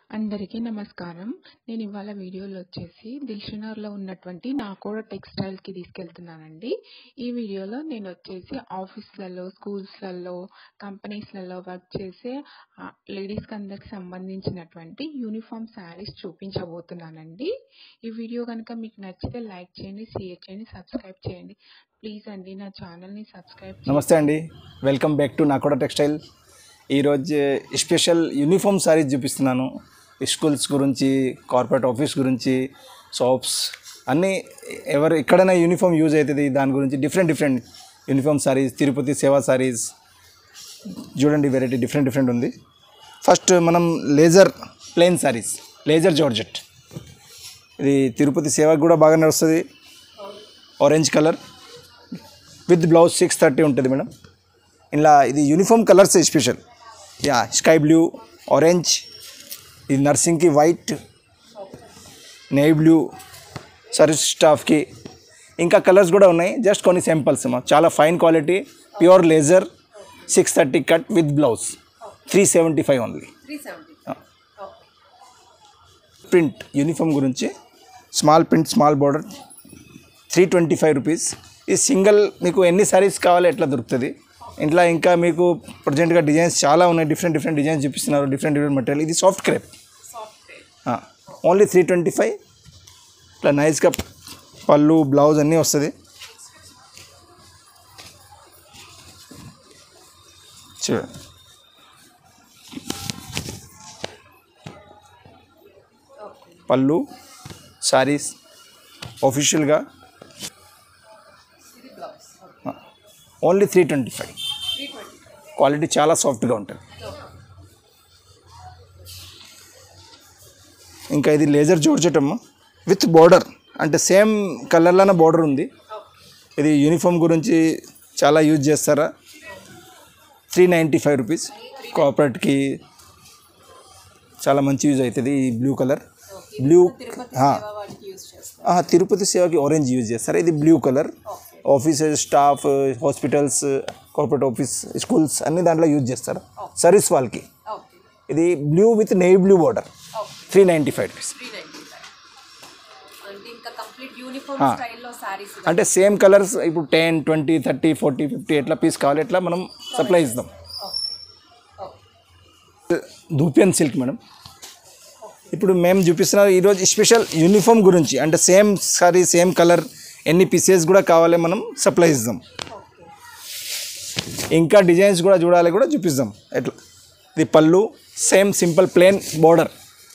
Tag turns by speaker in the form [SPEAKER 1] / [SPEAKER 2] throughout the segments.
[SPEAKER 1] అందరికీ నమస్కారం నేను ఇవాళ వీడియోలో వచ్చేసి దిల్షునర్లో ఉన్నటువంటి నాకోడ టెక్స్టైల్కి తీసుకెళ్తున్నానండి ఈ వీడియోలో నేను వచ్చేసి ఆఫీస్లలో స్కూల్స్లలో కంపెనీస్లలో వర్క్ చేసే లేడీస్కి అందరికి సంబంధించినటువంటి యూనిఫామ్ శారీస్ చూపించబోతున్నానండి ఈ వీడియో కనుక మీకు నచ్చితే లైక్ చేయండి షేర్ చేయండి సబ్స్క్రైబ్ చేయండి ప్లీజ్ అండి నా ఛానల్ని సబ్స్క్రైబ్
[SPEAKER 2] నమస్తే అండి welcome back to Nakoda textile ఈరోజు స్పెషల్ యూనిఫామ్ సారీస్ చూపిస్తున్నాను స్కూల్స్ గురించి కార్పొరేట్ ఆఫీస్ గురించి షాప్స్ అన్నీ ఎవరు ఎక్కడైనా యూనిఫామ్ యూజ్ అవుతుంది దాని గురించి different different uniform saris Tirupati Seva saris చూడండి వెరైటీ డిఫరెంట్ డిఫరెంట్ ఉంది ఫస్ట్ మనం laser plain saris laser georgette ఇది తిరుపతి సేవకు కూడా బాగా నడుస్తుంది orange colour with blouse six thirty ఉంటుంది మేడం ఇలా ఇది uniform colours special yeah sky blue orange ఇది నర్సింగ్కి వైట్ నేవీ బ్లూ సర్వీస్ స్టాఫ్కి ఇంకా కలర్స్ కూడా ఉన్నాయి జస్ట్ కొన్ని శాంపుల్స్ మా చాలా fine quality pure laser six thirty cut with blouse three seventy five only print uniform గురించి small print small border three twenty five rupees ఈ సింగిల్ మీకు ఎన్ని సారీస్ కావాలో ఎట్లా దొరుకుతుంది ఇంట్లో ఇంకా మీకు ప్రజెంట్గా డిజైన్స్ చాలా ఉన్నాయి డిఫరెంట్ డిఫరెంట్ డిజైన్స్ చూపిస్తున్నారు డిఫరెంట్ డిఫరెంట్ మెటీరియల్ ఇది soft crepe only three twenty five ఇట్లా నైస్గా పళ్ళు బ్లౌజ్ అన్నీ వస్తుంది చూడండి పళ్ళు సారీస్ ఆఫీషియల్గా only three twenty five quality చాలా సాఫ్ట్గా ఉంటుంది ఇంకా ఇది లేజర్ జోడ్చటమ్మ విత్ బార్డర్ అంటే సేమ్ కలర్లోనే బార్డర్ ఉంది ఇది యూనిఫామ్ గురించి చాలా యూజ్ చేస్తారా త్రీ నైంటీ ఫైవ్ రూపీస్ కార్పొరేట్కి చాలా మంచి యూజ్ అవుతుంది ఈ బ్లూ కలర్ బ్లూ తిరుపతి సేవకి ఆరెంజ్ యూజ్ చేస్తారు ఇది blue colour offices staff hospitals corporate office schools అన్ని దాంట్లో యూజ్ చేస్తారు సర్వీస్ వాళ్ళకి ఇది blue with navy blue border three ninety five rupees
[SPEAKER 3] అంటే ఇంకా కంప్లీట్ యూనిఫామ్
[SPEAKER 2] ఆ.
[SPEAKER 3] స్టైల్లో సారీస్
[SPEAKER 2] అంటే సేమ్ కలర్స్ ఇప్పుడు ten twenty thirty forty fifty ఎట్లా పీస్ కావాలి ఎట్లా మనం సప్లై ఇస్తాం దూపియన్ సిల్క్ మేడం ఇప్పుడు మేము చూపిస్తున్న ఈరోజు స్పెషల్ యూనిఫామ్ గురించి అంటే సేమ్ సారీ సేమ్ కలర్ ఎన్ని పీసెస్ కూడా కావాలి మనం సప్లై ఇస్తాం ఇంకా డిజైన్స్ కూడా చూడాలి కూడా చూపిస్తాం ఎట్లా ఇది పళ్ళు సేమ్ సింపుల్ ప్లేన్ బోర్డర్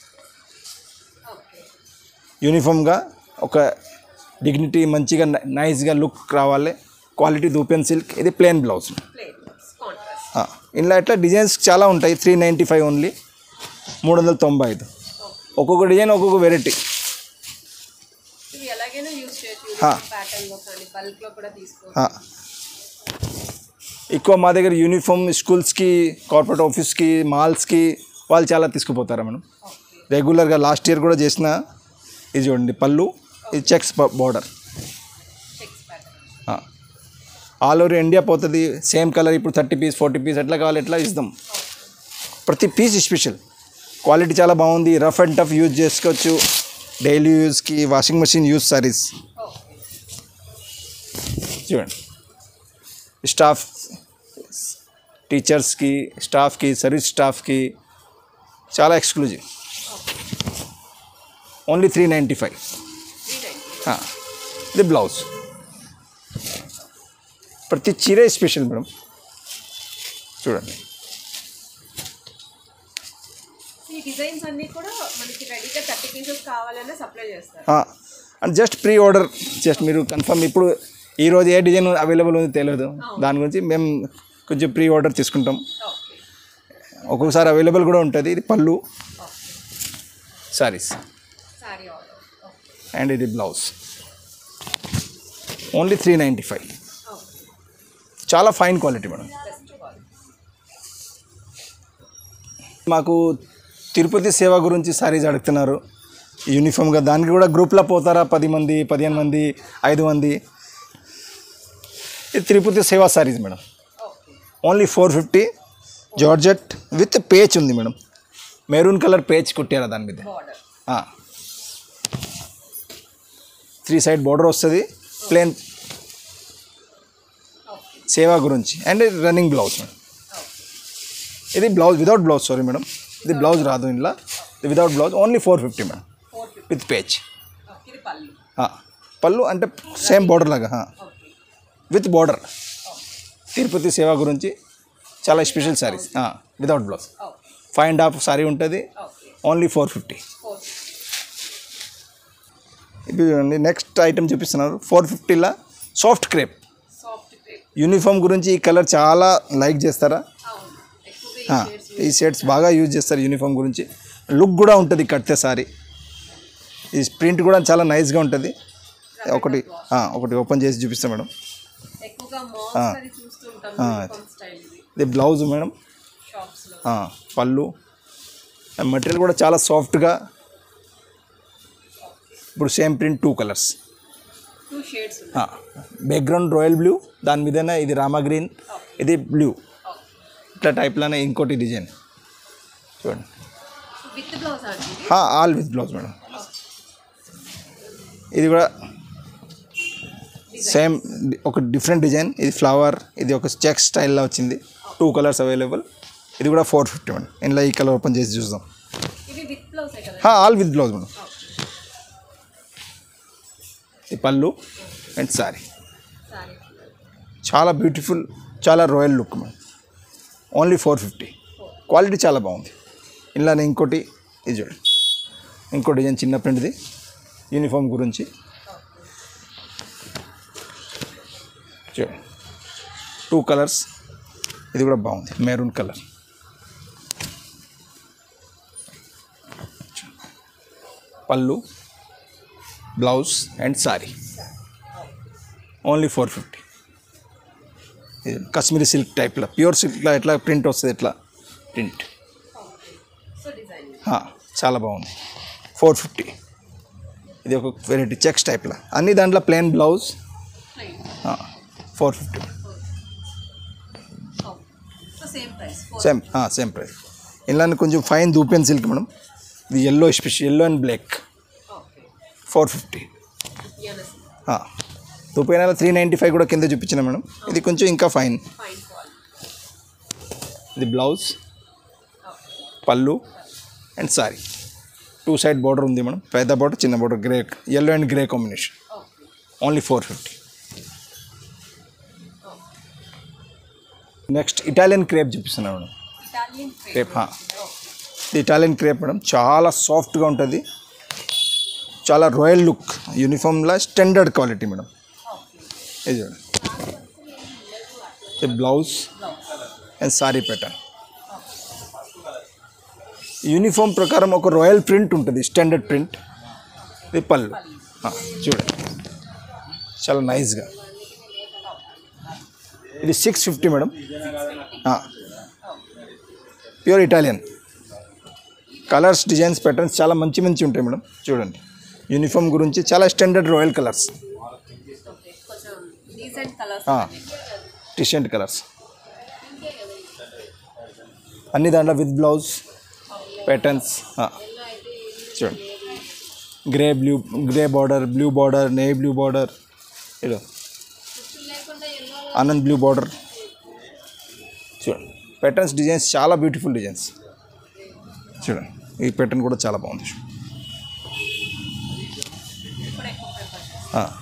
[SPEAKER 2] యూనిఫామ్గా ఒక డిగ్నిటీ మంచిగా నై- నైస్గా లుక్ రావాలి క్వాలిటీ దూపెన్ సిల్క్ ఇది ప్లేన్ బ్లౌజ్
[SPEAKER 3] ప్లేన్ కాంట్రాస్ట్
[SPEAKER 2] ఆ, ఇలా ఇట్లా డిజైన్స్ చాలా ఉంటాయి త్రీ నైంటీ ఫైవ్ ఓన్లీ మూడు వందల తొంభై ఐదు ఒక్కొక్క డిజైన్ ఒక్కొక్క వెరైటీ
[SPEAKER 3] ఇవి ఎలాగైనా యూజ్ చేయొచ్చు
[SPEAKER 2] ఆ.
[SPEAKER 3] యూనిఫామ్ ప్యాటర్న్ లో కానీ బల్క్ లో కూడా తీసుకోవచ్చు
[SPEAKER 2] ఆ. ఎక్కువ మా దగ్గర యూనిఫామ్ స్కూల్స్కి కార్పొరేట్ ఆఫీస్కి మాల్స్కి వాళ్ళు చాలా తీసుకుపోతారు మేడం రెగ్యులర్గా లాస్ట్ ఇయర్ కూడా చేసిన ఇది చూడండి పళ్ళు ఇది checks border
[SPEAKER 3] checks pattern
[SPEAKER 2] all over India పోతుంది సేమ్ కలర్ ఇప్పుడు థర్టీ పీస్ ఫార్టీ పీస్ ఎట్లా కావాలి ఎట్లా ఇస్తాం ప్రతి పీస్ స్పెషల్ క్వాలిటీ చాలా బాగుంది రఫ్ అండ్ టఫ్ యూజ్ చేసుకోవచ్చు డైలీ యూజ్కి వాషింగ్ మెషిన్ యూజ్ సారీస్ చూడండి స్టాఫ్ టీచర్స్కి స్టాఫ్కి సర్వీస్ స్టాఫ్కి చాలా exclusive only three ninety five ఇది బ్లౌజ్ ప్రతి చీర స్పెషల్ మేడం చూడండి
[SPEAKER 3] ఈ డిజైన్స్ అన్ని కూడా మనకి రెడీగా థర్టీ పీసెస్ కావాలనే సప్లై చేస్తారు
[SPEAKER 2] and just pre order just మీరు కన్ఫర్మ్ ఇప్పుడు ఈ రోజు ఏ డిజైన్ అవైలబుల్ ఉంది తెలియదు దాని గురించి మేము కొంచెం ప్రీ ఆర్డర్ తీసుకుంటాం
[SPEAKER 3] ఓకే
[SPEAKER 2] ఒక్కొక్కసారి అవైలబుల్ కూడా ఉంటుంది ఇది పళ్ళు saris
[SPEAKER 3] sari order okay
[SPEAKER 2] and ఇది blouse only three ninety five
[SPEAKER 3] okay
[SPEAKER 2] చాలా fine quality madam
[SPEAKER 3] best quality
[SPEAKER 2] మాకు తిరుపతి సేవ గురించి సారీస్ అడుగుతున్నారు యూనిఫామ్గా దానికి కూడా గ్రూప్లో పోతారా పది మంది పదిహేను మంది ఐదు మంది ఇది Tirupati Seva saris madam
[SPEAKER 3] okay
[SPEAKER 2] only four fifty georgette with patch ఉంది మేడం మెరూన్ కలర్ పేజ్ కుట్టారా దాని మీద
[SPEAKER 3] బార్డర్
[SPEAKER 2] త్రీ సైడ్ బార్డర్ వస్తుంది ప్లేన్ సేవా గురించి అండ్ రన్నింగ్ బ్లౌజ్ మేడం ఇది blouse without blouse sari madam ఇది బ్లౌజ్ రాదు ఇంట్లో ఇది without blouse only four fifty madam
[SPEAKER 3] four fifty
[SPEAKER 2] with patch
[SPEAKER 3] ఇది పళ్ళు
[SPEAKER 2] పళ్ళు అంటే సేమ్ బార్డర్ లాగా
[SPEAKER 3] okay
[SPEAKER 2] with border Tirupati Seva గురించి చాలా special saris without blouse
[SPEAKER 3] okay
[SPEAKER 2] five and half sari ఉంటుంది
[SPEAKER 3] okay
[SPEAKER 2] only four fifty
[SPEAKER 3] four
[SPEAKER 2] ఇది చూడండి నెక్స్ట్ ఐటమ్ చూపిస్తున్నారు ఫోర్ ఫిఫ్టీలా soft crepe
[SPEAKER 3] soft crepe
[SPEAKER 2] uniform గురించి ఈ కలర్ చాలా లైక్ చేస్తారా
[SPEAKER 3] అవును ఎక్కువగా
[SPEAKER 2] ఆ, ఈ షేడ్స్ బాగా యూజ్ చేస్తారు యూనిఫామ్ గురించి లుక్ కూడా ఉంటుంది కట్టే సారీ ఈ ప్రింట్ కూడా చాలా నైస్గా ఉంటుంది ఒకటి ఆ, ఒకటి ఓపెన్ చేసి చూపిస్తాం మేడం
[SPEAKER 3] ఎక్కువగా మాల్స్ అది చూస్తుంటాం యూనిఫామ్ స్టైల్ ఇది
[SPEAKER 2] ఇది బ్లౌజ్ మేడం
[SPEAKER 3] షాప్స్ లో
[SPEAKER 2] ఆ, పళ్ళు మెటీరియల్ కూడా చాలా సాఫ్ట్గా ఇప్పుడు same print two colours
[SPEAKER 3] two shades ఉన్నాయి
[SPEAKER 2] బ్యాక్గ్రౌండ్ రాయల్ బ్లూ దాని మీదనే ఇది రామా గ్రీన్ ఇది బ్లూ
[SPEAKER 3] ఓకే
[SPEAKER 2] ఇట్లా టైప్లోనే ఇంకోటి డిజైన్ చూడండి
[SPEAKER 3] విత్ బ్లౌజ్ అండి ఇది
[SPEAKER 2] ఆల్ విత్ బ్లౌజ్ మేడం ఇది కూడా సేమ్ ఒక డిఫరెంట్ డిజైన్ ఇది ఫ్లవర్ ఇది ఒక చెక్ స్టైల్లో వచ్చింది టూ కలర్స్ అవైలబుల్ ఇది కూడా ఫోర్ ఫిఫ్టీ మేడం ఇందులో ఈ కలర్ ఓపెన్ చేసి చూద్దాం
[SPEAKER 3] ఇవి విత్ బ్లౌజ్ కదా
[SPEAKER 2] ఆల్ విత్ బ్లౌజ్ మేడం ఈ పళ్ళు అండ్ సారీ
[SPEAKER 3] సారీ
[SPEAKER 2] చాలా బ్యూటిఫుల్ చాలా royal look madam only four fifty quality చాలా బాగుంది ఇలానే ఇంకోటి ఇది చూడండి ఇంకో డిజైన్ చిన్న ప్రింట్ది యూనిఫామ్ గురించి చూడండి టూ కలర్స్ ఇది కూడా బాగుంది మెరూన్ కలర్ పళ్ళు blouse and sari only four fifty ఇది కాశ్మీరీ సిల్క్ టైప్లో ప్యూర్ సిల్క్లో ఎట్లా ప్రింట్ వస్తుంది ఎట్లా ప్రింట్
[SPEAKER 3] సో డిజైన్
[SPEAKER 2] చాలా బాగుంది ఫోర్ ఫిఫ్టీ ఇది ఒక వెరైటీ చెక్స్ టైప్లో అన్ని దాంట్లో plain blouse
[SPEAKER 3] plain
[SPEAKER 2] four fifty
[SPEAKER 3] so same price
[SPEAKER 2] same same price ఇలానే కొంచెం ఫైన్ దూపెన్ సిల్క్ మేడం ఇది yellow special yellow and black
[SPEAKER 3] okay
[SPEAKER 2] four fifty dupion three ninety five కూడా కింద చూపించిన మేడం ఇది కొంచెం ఇంకా ఫైన్
[SPEAKER 3] ఫైన్ క్వాలిటీ
[SPEAKER 2] ఇది బ్లౌజ్
[SPEAKER 3] ఓకే
[SPEAKER 2] పళ్ళు and sari two side border ఉంది మేడం పెద్ద బార్డర్ చిన్న border grey yellow and grey combination
[SPEAKER 3] okay
[SPEAKER 2] only four fifty next Italian crepe చూపిస్తున్నాను మేడం
[SPEAKER 3] ఇటాలియన్
[SPEAKER 2] క్రేప్
[SPEAKER 3] క్రేప్
[SPEAKER 2] ఇది ఇటాలియన్ క్రేప్ మేడం చాలా సాఫ్ట్గా ఉంటుంది చాలా రాయల్ లుక్ యూనిఫామ్లా స్టాండర్డ్ క్వాలిటీ మేడం
[SPEAKER 3] ఓకే
[SPEAKER 2] ఇది చూడండి ఇది blouse and sari pattern uniform ప్రకారం ఒక రాయల్ ప్రింట్ ఉంటుంది స్టాండర్డ్ ప్రింట్ ఇది పళ్ళు ఆ, చూడండి చాలా నైస్గా ఇది six fifty madam pure Italian colours designs patterns చాలా మంచి మంచి ఉంటాయి మేడం చూడండి యూనిఫామ్ గురించి చాలా స్టాండర్డ్ రాయల్ కలర్స్
[SPEAKER 3] ఓకే కొంచెం డీసెంట్ కలర్స్
[SPEAKER 2] టిషెంట్ కలర్స్ అన్ని దాంట్లో విత్ బ్లౌజ్ ప్యాటర్న్స్ చూడండి grey blue grey border blue border నే బ్లూ బార్డర్ ఇలా ఆనంద్ బ్లూ బార్డర్ చూడండి ప్యాటర్న్స్ డిజైన్స్ చాలా బ్యూటిఫుల్ డిజైన్స్ చూడండి ఈ ప్యాటర్న్ కూడా చాలా బాగుంది
[SPEAKER 3] ఇప్పుడు ఎక్కువ ప్రిఫర్ చేస్తాం
[SPEAKER 2] ఆ.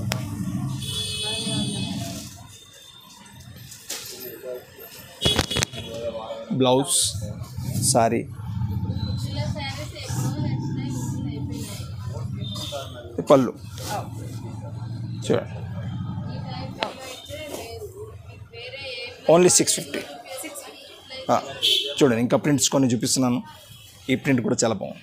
[SPEAKER 2] బ్లౌజ్ సారీ పళ్ళు చూడండి ఓన్లీ సిక్స్ ఫిఫ్టీ చూడండి ఇంకా ప్రింట్స్ కొన్ని చూపిస్తున్నాను ఈ ప్రింట్ కూడా చాలా బాగుంది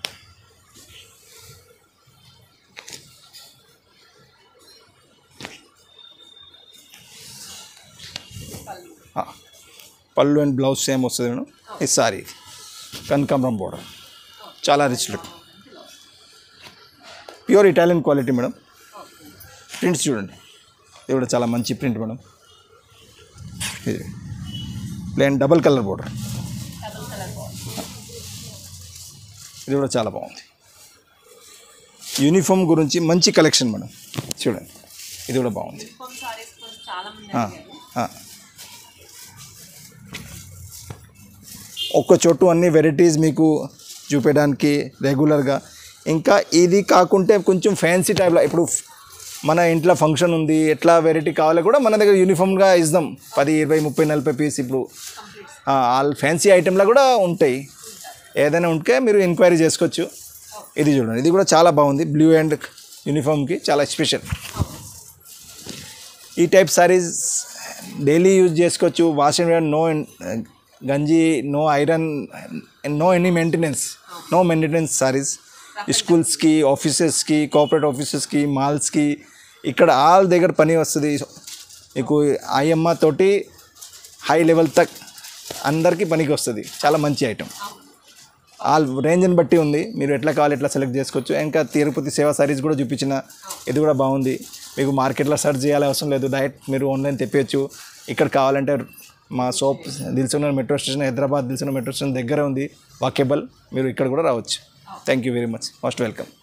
[SPEAKER 2] ఆ, పళ్ళు అండ్ బ్లౌజ్ సేమ్ వస్తుంది మేడం ఇది సారీ కనకాంబరం బోర్డర్ చాలా rich look pure Italian quality madam prints చూడండి ఇది కూడా చాలా మంచి ప్రింట్ మేడం ఇది plain double colour border
[SPEAKER 3] double colour బాగుంది
[SPEAKER 2] ఇది కూడా చాలా బాగుంది యూనిఫామ్ గురించి మంచి కలెక్షన్ మేడం చూడండి ఇది కూడా బాగుంది
[SPEAKER 3] యూనిఫామ్ సారీస్ కొంచెం చాలా మంది
[SPEAKER 2] ఆ,
[SPEAKER 3] అడిగారు
[SPEAKER 2] ఆ. ఒక్క చోటు అన్ని వెరైటీస్ మీకు చూపించడానికి రెగ్యులర్గా ఇంకా ఇది కాకుంటే కొంచెం ఫ్యాన్సీ టైప్లో ఇప్పుడు మన ఇంట్లో ఫంక్షన్ ఉంది ఎట్లా వెరైటీ కావాలో కూడా మన దగ్గర యూనిఫామ్గా ఇద్దాం పది ఇరవై ముప్పై నలభై పీస్ ఇప్పుడు ఆల్ ఫ్యాన్సీ ఐటెంలో కూడా ఉంటాయి ఏదైనా ఉంటే మీరు ఎంక్వైరీ చేసుకోవచ్చు ఇది చూడండి ఇది కూడా చాలా బాగుంది బ్లూ అండ్ యూనిఫామ్కి చాలా స్పెషల్ ఈ టైప్ సారీస్ డైలీ యూజ్ చేసుకోవచ్చు వాష్ అండ్ వేర్ నో గంజి no iron no any maintenance no maintenance saris స్కూల్స్కి ఆఫీసెస్కి కార్పొరేట్ ఆఫీసెస్కి మాల్స్కి ఇక్కడ ఆల్ దగ్గర పని వస్తుంది మీకు ఐఎమ్మ తోటి హై లెవెల్ తక్ అందరికీ పనికి వస్తుంది చాలా మంచి ఐటమ్ ఆల్ రేంజ్ని బట్టి ఉంది మీరు ఎట్లా కావాలి ఎట్లా సెలెక్ట్ చేసుకోవచ్చు ఇంకా తిరుపతి సేవా సారీస్ కూడా చూపించిన ఇది కూడా బాగుంది మీకు మార్కెట్లో సెర్చ్ చేయాలి అవసరం లేదు డైరెక్ట్ మీరు ఆన్లైన్ తెప్పేయచ్చు ఇక్కడ కావాలంటే మా షాప్ దిల్సున్న మెట్రో స్టేషన్ హైదరాబాద్ దిల్సున్న మెట్రో స్టేషన్ దగ్గర ఉంది వాకేబుల్ మీరు ఇక్కడ కూడా రావచ్చు thank you very much most welcome